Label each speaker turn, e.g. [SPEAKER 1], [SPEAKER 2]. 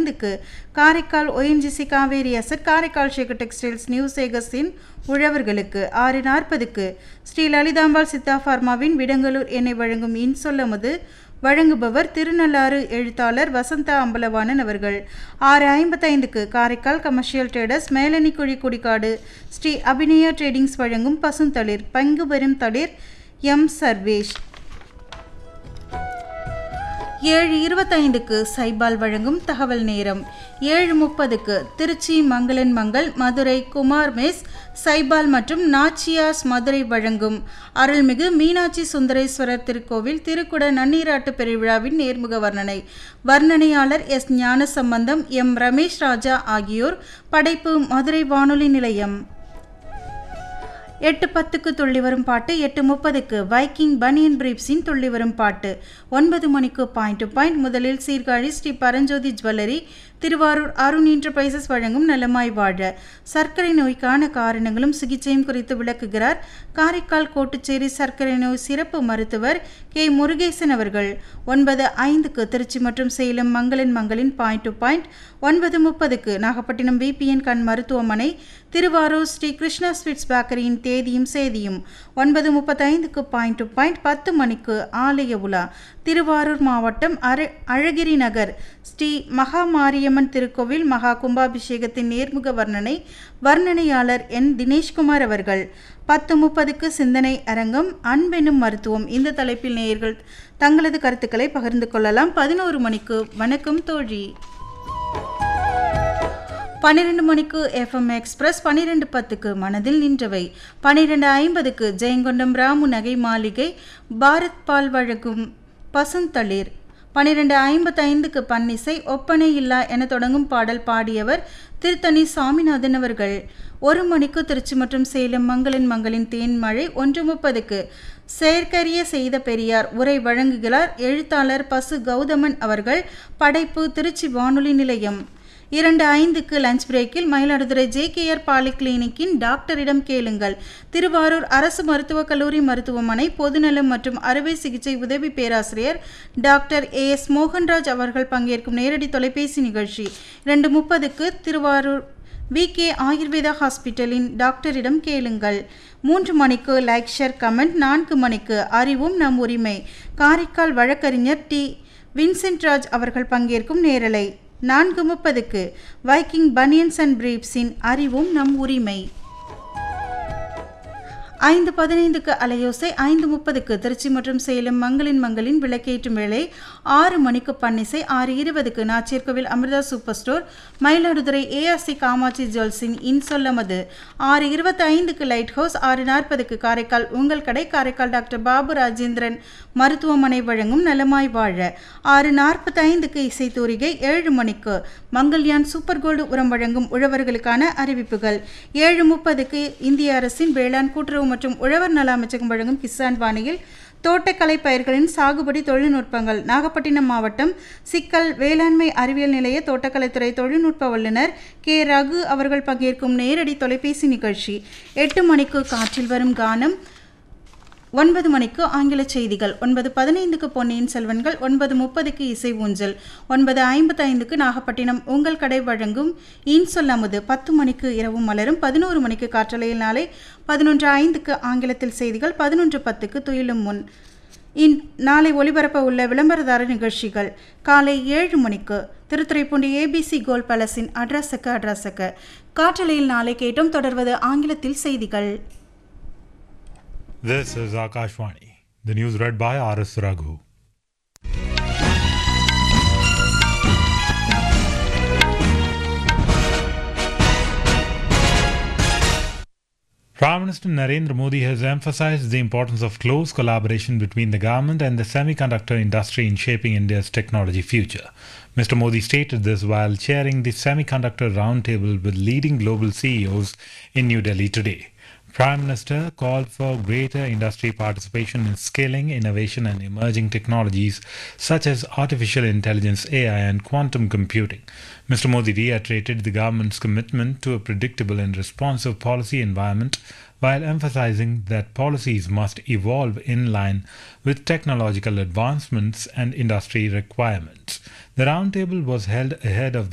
[SPEAKER 1] ஐந்துக்கு Karaikal ONGC Kaveri asset Karaikal Shekar textiles new சேகஸின் உழவர்களுக்கு ஆறு நாற்பதுக்கு ஸ்ரீ லலிதாம்பாள் சித்தா ஃபார்மாவின் விடங்கலூர் எண்ணெய் வழங்கும் இன்சொல்லமுது வழங்குபவர் திருநள்ளாறு எழுத்தாளர் வசந்தா அம்பலவாணன் அவர்கள் ஆறு ஐம்பத்தைந்துக்கு காரைக்கால் கமர்ஷியல் ட்ரேடர்ஸ் மேலணி குழி குடிக்காடு ஸ்ரீ அபிநயா ட்ரேடிங்ஸ் வழங்கும் பசுந்தளிர் பங்கு பெறும் தளிர் எம் சர்வேஷ் ஏழு இருபத்தைந்துக்கு சைபால் வழங்கும் தகவல் நேரம் ஏழு முப்பதுக்கு திருச்சி மங்களன் மங்கள் மதுரை குமார் மெஸ் சைபால் மற்றும் நாச்சியாஸ் மதுரை வழங்கும் அருள்மிகு மீனாட்சி சுந்தரேஸ்வரர் திருக்கோவில் திருக்குட நன்னீராட்டு பெருவிழாவின் நேர்முக வர்ணனை வர்ணனையாளர் எஸ் ஞானசம்பந்தம் எம் ரமேஷ் ராஜா ஆகியோர் படைப்பு மதுரை வானொலி நிலையம் எட்டு பத்துக்கு துள்ளி வரும் பாட்டு எட்டு முப்பதுக்கு வைக்கிங் பனியன் பிரீப்ஸின் துள்ளி வரும் பாட்டு ஒன்பது மணிக்கு பாயிண்ட் டு பாயிண்ட் முதலில் சீர்காழி ஸ்ரீ பரஞ்சோதி ஜுவல்லரி திருவாரூர் அருண் என்டர்பிரைசஸ் வழங்கும் நலமாய் வாழ சர்க்கரை நோய்க்கான காரணங்களும் சிகிச்சையும் குறித்து விளக்குகிறார் காரைக்கால் கோட்டுச்சேரி சர்க்கரை நோய் சிறப்பு மருத்துவர் கே முருகேசன் அவர்கள் ஒன்பது ஐந்துக்கு திருச்சி மற்றும் சேலம் மங்களன் மங்களின் பாயிண்ட் டு பாயிண்ட் ஒன்பது முப்பதுக்கு நாகப்பட்டினம் விபிஎன் கண் மருத்துவமனை திருவாரூர் ஸ்ரீ கிருஷ்ணா ஸ்வீட்ஸ் பேக்கரியின் தேதியும் சேதியும் ஒன்பது முப்பத்தைந்துக்கு பாயிண்ட் டு பாயிண்ட் பத்து மணிக்கு ஆலய உலா திருவாரூர் மாவட்டம் அர அழகிரி நகர் ஸ்ரீ மகா மாரியம்மன் திருக்கோவில் மகா கும்பாபிஷேகத்தின் நேர்முக வர்ணனை வர்ணனையாளர் என் தினேஷ்குமார் அவர்கள் பத்து முப்பதுக்கு சிந்தனை அரங்கம் அன்பெனும் மருத்துவம் இந்த தலைப்பில் நேயர்கள் தங்களது கருத்துக்களை பகிர்ந்து கொள்ளலாம் பதினோரு மணிக்கு வணக்கம் தோழி பன்னிரெண்டு மணிக்கு எஃப்எம் எக்ஸ்பிரஸ் பன்னிரெண்டு பத்துக்கு மனதில் நின்றவை பன்னிரெண்டு ஐம்பதுக்கு ஜெயங்கொண்டம் ராமு நகை மாளிகை பாரத் பால் வழங்கும் பசுந்தளிர் பன்னிரெண்டு ஐம்பத்தைந்துக்கு பன்னிசை ஒப்பனை இல்லா என தொடங்கும் பாடல் பாடியவர் திருத்தணி சாமிநாதன் அவர்கள் ஒரு மணிக்கு திருச்சி மற்றும் சேலம் மங்களின் மங்களின் தேன்மழை ஒன்று முப்பதுக்கு செயற்கரிய செய்த பெரியார் உரை வழங்குகிறார் எழுத்தாளர் பசு கௌதமன் அவர்கள் படைப்பு திருச்சி வானொலி நிலையம் இரண்டு ஐந்துக்கு லஞ்ச் பிரேக்கில் மயிலாடுதுறை ஜேகேஆர் பாலி கிளினிக்கின் டாக்டரிடம் கேளுங்கள் திருவாரூர் அரசு மருத்துவக் கல்லூரி மருத்துவமனை பொதுநலம் மற்றும் அறுவை சிகிச்சை உதவி பேராசிரியர் டாக்டர் ஏ எஸ் மோகன்ராஜ் அவர்கள் பங்கேற்கும் நேரடி தொலைபேசி நிகழ்ச்சி இரண்டு முப்பதுக்கு திருவாரூர் வி கே ஆயுர்வேதா ஹாஸ்பிட்டலின் டாக்டரிடம் கேளுங்கள் மூன்று மணிக்கு லைக் ஷேர் கமெண்ட் நான்கு மணிக்கு அறிவும் நம் உரிமை காரைக்கால் வழக்கறிஞர் டி வின்சென்ட் ராஜ் அவர்கள் பங்கேற்கும் நேரலை நான்கு முப்பதுக்கு வைக்கிங் பனியன்ஸ் அண்ட் பிரீப்ஸின் அறிவும் நம் உரிமை ஐந்து பதினைந்துக்கு அலையோசை ஐந்து முப்பதுக்கு திருச்சி மற்றும் சேலம் மங்களின் மங்களின் விளக்கேற்றும் வேளை ஆறு மணிக்கு பன்னிசை ஆறு இருபதுக்கு Nachiyarkoil Amirtha super store Mayiladuthurai ARC Kamatchi ஜுவல்ஸின் இன்சொல்லமது ஆறு இருபத்தி ஐந்துக்கு லைட் ஹவுஸ் ஆறு நாற்பதுக்கு காரைக்கால் உங்கள் கடை காரைக்கால் டாக்டர் பாபு ராஜேந்திரன் மருத்துவமனை வழங்கும் நலமாய் வாழ ஆறு நாற்பத்தைந்துக்கு இசைத்தூரிகை ஏழு மணிக்கு மங்கள்யான் சூப்பர் கோல்டு உரம் வழங்கும் உழவர்களுக்கான அறிவிப்புகள் ஏழு முப்பதுக்கு இந்திய அரசின் வேளாண் கூட்டுறவு மற்றும் உழவர் நல அமைச்சகம் வழங்கும் கிசான் வானியில் தோட்டக்கலை பயிர்களின் சாகுபடி தொழில்நுட்பங்கள் நாகப்பட்டினம் மாவட்டம் சிக்கல் வேளாண்மை அறிவியல் நிலைய தோட்டக்கலைத்துறை தொழில்நுட்ப வல்லுநர் கே ரகு அவர்கள் பங்கேற்கும் நேரடி தொலைபேசி நிகழ்ச்சி எட்டு மணிக்கு காற்றில் வரும் கானம் ஒன்பது மணிக்கு ஆங்கில செய்திகள் ஒன்பது பதினைந்துக்கு பொன்னியின் செல்வன்கள் ஒன்பது முப்பதுக்கு இசை ஊஞ்சல் ஒன்பது ஐம்பத்தைந்துக்கு நாகப்பட்டினம் உங்கள் கடை வழங்கும் இன்சொல் அமுது பத்து மணிக்கு இரவு மலரும் பதினோரு மணிக்கு காற்றலையில் நாளை பதினொன்று ஐந்துக்கு ஆங்கிலத்தில் செய்திகள் பதினொன்று பத்துக்கு துயிலும் முன் இன் நாளை ஒளிபரப்ப உள்ள விளம்பரதார நிகழ்ச்சிகள் காலை ஏழு மணிக்கு திருத்துறைப்பூண்டி ஏபிசி கோல் பேலஸின் அட்ரஸக்க அட்ரஸக்க காற்றலையில் நாளை கேட்டும் தொடர்வது ஆங்கிலத்தில் செய்திகள்
[SPEAKER 2] This is Akashvani. The news read by R.S. Raghu. Prime Minister Narendra Modi has emphasized the importance of close collaboration between the government and the semiconductor industry in shaping India's technology future. Mr. Modi stated this while chairing the Semiconductor Roundtable with leading global CEOs in New Delhi today. Prime Minister called for greater industry participation in scaling innovation and emerging technologies such as artificial intelligence, AI, and quantum computing. Mr. Modi reiterated the government's commitment to a predictable and responsive policy environment while emphasizing that policies must evolve in line with technological advancements and industry requirements. The roundtable was held ahead of